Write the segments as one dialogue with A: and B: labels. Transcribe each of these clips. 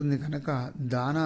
A: ఉంది కనుక దానా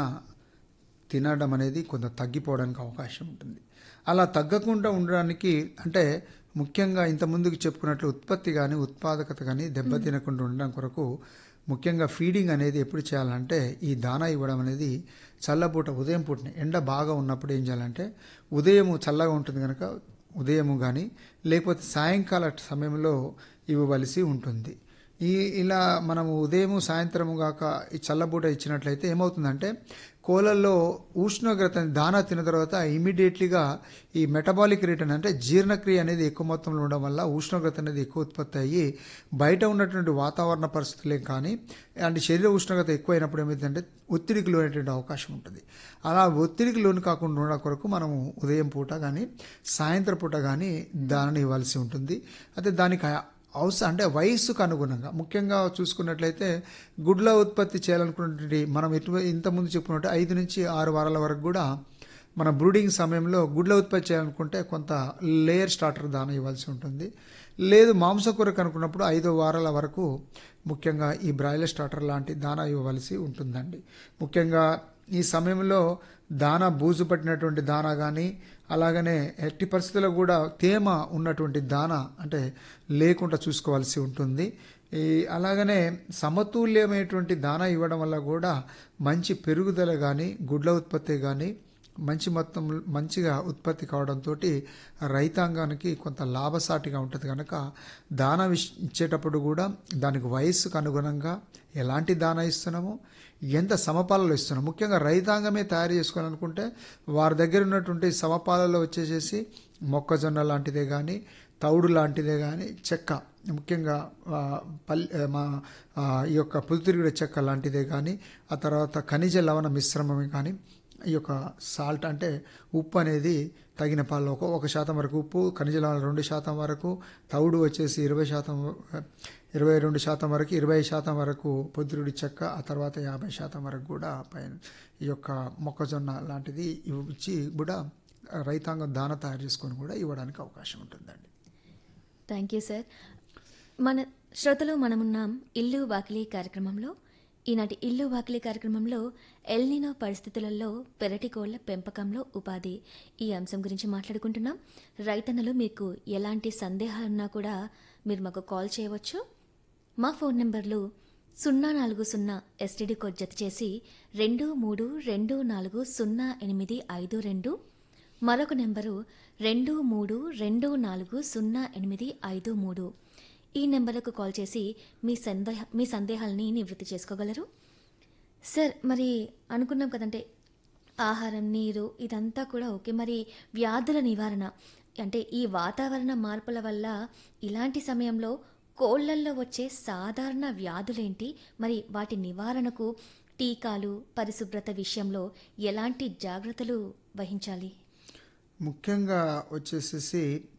A: తినడం అనేది కొంత తగ్గిపోవడానికి అవకాశం ఉంటుంది అలా తగ్గకుండా ఉండడానికి అంటే ముఖ్యంగా ఇంత ముందుకు చెప్పుకున్నట్లు ఉత్పత్తి కానీ ఉత్పాదకత కానీ దెబ్బతినకుండా ఉండడం కొరకు ముఖ్యంగా ఫీడింగ్ అనేది ఎప్పుడు చేయాలంటే ఈ దానా ఇవ్వడం అనేది చల్లపూట ఉదయం పూటనే ఎండ బాగా ఉన్నప్పుడు ఏం చేయాలంటే ఉదయం చల్లగా ఉంటుంది కనుక ఉదయము కానీ లేకపోతే సాయంకాల సమయంలో ఇవ్వవలసి ఉంటుంది ఈ ఇలా మనము ఉదయము సాయంత్రము గాక ఈ చల్లబూట ఇచ్చినట్లయితే ఏమవుతుందంటే కోళ్ళల్లో ఉష్ణోగ్రత దానా తిన్న తర్వాత ఇమీడియట్లీగా ఈ మెటబాలిక్ రిటర్న్ అంటే జీర్ణక్రియ అనేది ఎక్కువ మొత్తంలో ఉండడం వల్ల ఉష్ణోగ్రత అనేది ఎక్కువ ఉత్పత్తి అయ్యి బయట ఉన్నటువంటి వాతావరణ పరిస్థితులే కానీ అంటే శరీర ఉష్ణోగ్రత ఎక్కువైనప్పుడు ఏమైందంటే ఒత్తిడికి లోనేటువంటి అవకాశం ఉంటుంది అలా ఒత్తిడికి లోను కాకుండా ఉండడం కొరకు మనము ఉదయం పూట కానీ సాయంత్రం పూట కానీ దానిని ఇవ్వాల్సి ఉంటుంది అయితే దానికి అవసరం అంటే వయస్సుకు అనుగుణంగా ముఖ్యంగా చూసుకున్నట్లయితే గుడ్ల ఉత్పత్తి చేయాలనుకున్నటువంటి మనం ఎటు ఇంతకుముందు చెప్పుకున్నట్టు ఐదు నుంచి ఆరు వారాల వరకు కూడా మన బ్రూడింగ్ సమయంలో గుడ్ల ఉత్పత్తి చేయాలనుకుంటే కొంత లేయర్ స్టార్టర్ దాన ఇవ్వాల్సి ఉంటుంది లేదు మాంసకూరకు అనుకున్నప్పుడు ఐదో వారాల వరకు ముఖ్యంగా ఈ బ్రాయిలర్ స్టార్టర్ లాంటి దానా ఇవ్వవలసి ఉంటుందండి ముఖ్యంగా ఈ సమయంలో దానా బూజు పట్టినటువంటి దానా కానీ అలాగనే ఎట్టి పరిస్థితుల్లో కూడా తేమ ఉన్నటువంటి దానా అంటే లేకుండా చూసుకోవాల్సి ఉంటుంది ఈ అలాగనే సమతుల్యమైనటువంటి దానా ఇవ్వడం వల్ల కూడా మంచి పెరుగుదల కానీ గుడ్ల ఉత్పత్తి కానీ మంచి మొత్తం మంచిగా ఉత్పత్తి కావడంతో రైతాంగానికి కొంత లాభసాటిగా ఉంటుంది కనుక దానా విష్ ఇచ్చేటప్పుడు కూడా దానికి వయస్సుకు అనుగుణంగా ఎలాంటి దానా ఇస్తున్నామో ఎంత సమపాలలో ఇస్తున్నాం ముఖ్యంగా రైతాంగమే తయారు చేసుకోవాలనుకుంటే వారి దగ్గర ఉన్నటువంటి సమపాలలో వచ్చేసేసి మొక్కజొన్న లాంటిదే కానీ తౌడు లాంటిదే కానీ చెక్క ముఖ్యంగా పల్లి మా ఈ యొక్క పులితిరుగుడ చెక్క లాంటిదే కానీ ఆ తర్వాత ఖనిజ లవణ మిశ్రమమే కానీ ఈ యొక్క సాల్ట్ అంటే ఉప్పు అనేది తగిన పాలలో ఒక ఒక శాతం వరకు ఉప్పు ఖనిజ లవణాలు రెండు శాతం వరకు తౌడు వచ్చేసి ఇరవై శాతం ఇరవై రెండు శాతం వరకు ఇరవై శాతం వరకు పొద్దురుడి చెక్క ఆ తర్వాత యాభై శాతం వరకు కూడా పైన ఈ యొక్క మొక్కజొన్న లాంటిది ఇచ్చి కూడా రైతాంగం దాన తయారు చేసుకొని కూడా ఇవ్వడానికి అవకాశం ఉంటుందండి
B: థ్యాంక్ యూ సార్ మన శ్రోతలు మనమున్నాం ఇల్లు వాకిలి కార్యక్రమంలో ఈనాటి ఇల్లు వాకిలి కార్యక్రమంలో ఎల్నినో పరిస్థితులలో పెరటి కోళ్ల పెంపకంలో ఉపాధి ఈ అంశం గురించి మాట్లాడుకుంటున్నాం రైతన్నలు మీకు ఎలాంటి సందేహాలున్నా కూడా మీరు మాకు కాల్ చేయవచ్చు మా ఫోన్ నెంబర్లు సున్నా నాలుగు సున్నా ఎస్టీడీ కోడ్ జత చేసి రెండు మూడు రెండు నాలుగు సున్నా ఎనిమిది ఐదు రెండు మరొక నెంబరు రెండు మూడు రెండు నాలుగు సున్నా ఎనిమిది ఐదు మూడు ఈ నెంబర్లకు కాల్ చేసి మీ సందేహ మీ సందేహాలని నివృత్తి చేసుకోగలరు సార్ మరి అనుకున్నాం కదంటే ఆహారం నీరు ఇదంతా కూడా ఓకే మరి వ్యాధుల నివారణ అంటే ఈ వాతావరణ మార్పుల వల్ల ఇలాంటి సమయంలో కోళ్లల్లో వచ్చే సాధారణ వ్యాధులేంటి మరి వాటి నివారణకు టీకాలు పరిశుభ్రత విషయంలో ఎలాంటి జాగ్రత్తలు వహించాలి
A: ముఖ్యంగా వచ్చేసేసి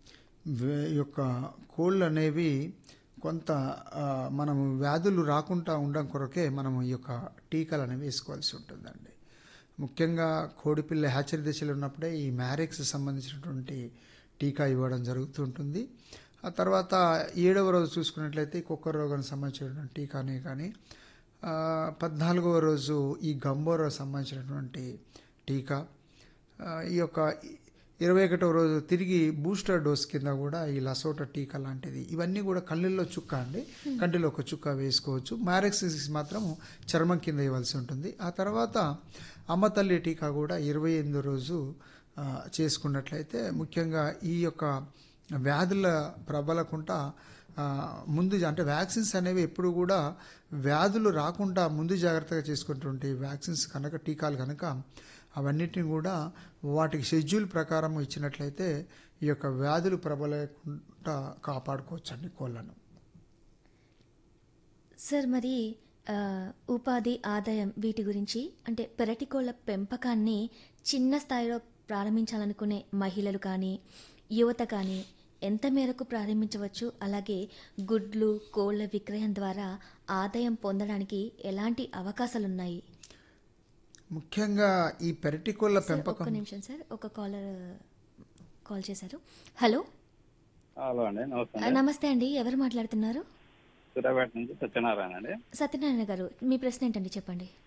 A: ఈ యొక్క కోళ్ళు అనేవి కొంత మనము వ్యాధులు రాకుండా ఉండడం కొరకే మనము ఈ యొక్క టీకాలు అనేవి వేసుకోవాల్సి ఉంటుందండి ముఖ్యంగా కోడిపిల్ల హ్యాచరీ దశలో ఉన్నప్పుడే ఈ మ్యారెక్స్ సంబంధించినటువంటి టీకా ఇవ్వడం జరుగుతుంటుంది ఆ తర్వాత ఏడవ రోజు చూసుకున్నట్లయితే కుక్క రోగానికి సంబంధించినటువంటి టీకానే కానీ పద్నాలుగవ రోజు ఈ గంబోరా సంబంధించినటువంటి టీకా ఈ యొక్క ఇరవై ఒకటవ రోజు తిరిగి బూస్టర్ డోస్ కింద కూడా ఈ లసోటా టీకా లాంటిది ఇవన్నీ కూడా కళ్ళల్లో చుక్క అండి కంటిలో ఒక చుక్క వేసుకోవచ్చు మ్యారెక్సిస్ మాత్రం చర్మం కింద ఇవ్వాల్సి ఉంటుంది ఆ తర్వాత అమ్మతల్లి టీకా కూడా ఇరవై ఎనిమిదో రోజు చేసుకున్నట్లయితే ముఖ్యంగా ఈ యొక్క వ్యాధుల ప్రబలకుండా ముందు అంటే వ్యాక్సిన్స్ అనేవి ఎప్పుడు కూడా వ్యాధులు రాకుండా ముందు జాగ్రత్తగా చేసుకున్నటువంటి వ్యాక్సిన్స్ కనుక టీకాలు కనుక అవన్నిటిని కూడా వాటికి షెడ్యూల్ ప్రకారం ఇచ్చినట్లయితే ఈ యొక్క వ్యాధులు ప్రబలకుండా కాపాడుకోవచ్చండి కోళ్ళను
B: సార్ మరి ఉపాధి ఆదాయం వీటి గురించి అంటే పెరటి కోళ్ళ పెంపకాన్ని చిన్న స్థాయిలో ప్రారంభించాలనుకునే మహిళలు కానీ యువత కానీ ఎంత మేరకు ప్రారంభించవచ్చు అలాగే గుడ్లు కోళ్ల విక్రయం ద్వారా ఆదాయం పొందడానికి ఎలాంటి అవకాశాలున్నాయి
A: ముఖ్యంగా ఈ పెరటి కోళ్ళ పెంపకం
B: ఒక్క నిమిషం సార్ ఒక కాలర్ కాల్ చేశారు హలో
C: హలో అండి నమస్తే
B: నమస్తే అండి ఎవరు మాట్లాడుతున్నారు
C: సూర్యాపేట నుంచి సత్యనారాయణ అండి
B: సత్యనారాయణ గారు మీ ప్రశ్న ఏంటండి చెప్పండి